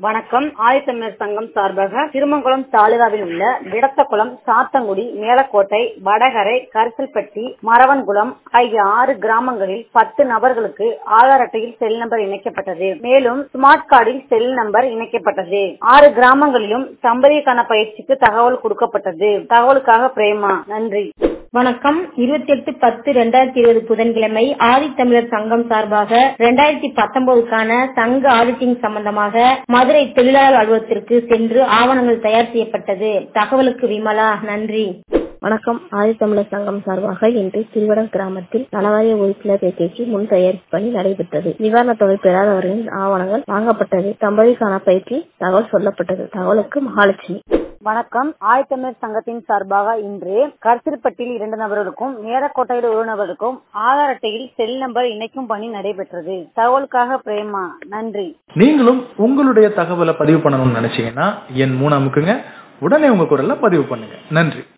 வணக்கம் ஆதித்தமிழர் சங்கம் சார்பாக திருமங்கலம் தாலுகாவில் உள்ள விடத்தக்குளம் சாத்தங்குடி மேலக்கோட்டை வடகரை கரிசல்பட்டி மரவன்குளம் ஆகிய ஆறு கிராமங்களில் பத்து நபர்களுக்கு ஆதார் அட்டையில் செல் நம்பர் இணைக்கப்பட்டது மேலும் ஸ்மார்ட் கார்டில் செல் நம்பர் இணைக்கப்பட்டது ஆறு கிராமங்களிலும் தம்பதியக்கான பயிற்சிக்கு தகவல் கொடுக்கப்பட்டது தகவலுக்காக பிரேமா நன்றி வணக்கம் இருபத்தி எட்டு பத்து ரெண்டாயிரத்தி இருபது புதன்கிழமை ஆதித்தமிழர் சங்கம் சார்பாக ரெண்டாயிரத்தி பத்தொன்பதுக்கான சங்க ஆடிட்டிங் சம்பந்தமாக மதுரை தொழிலாளர் அலுவலகத்திற்கு சென்று ஆவணங்கள் தயார் செய்யப்பட்டது தகவலுக்கு விமலா நன்றி வணக்கம் ஆதித்தமிழர் சங்கம் சார்பாக இன்று திருவடம் கிராமத்தில் நலவாரிய உறுப்பினர் சேர்க்கைக்கு முன் தயாரிப்பு பணி நடைபெற்றது நிவாரணத் தொகை பெறாதவர்களின் ஆவணங்கள் வாங்கப்பட்டது தம்பதிக்கான பயிற்சி தகவல் சொல்லப்பட்டது தகவலுக்கு மகாலட்சுமி வணக்கம் ஆயத்தமிழர் சங்கத்தின் சார்பாக இன்று கரிசில்பட்டியில் இரண்டு நபர்களுக்கும் நேரக்கோட்டையில் ஒரு நபருக்கும் ஆதார் அட்டையில் செல் நம்பர் இணைக்கும் பணி நடைபெற்றது தகவலுக்காக பிரேமா நன்றி நீங்களும் உங்களுடைய தகவலை பதிவு பண்ணணும்னு நினைச்சீங்கன்னா என் மூணு அமுக்குங்க உடனே உங்க குரல்ல பதிவு பண்ணுங்க நன்றி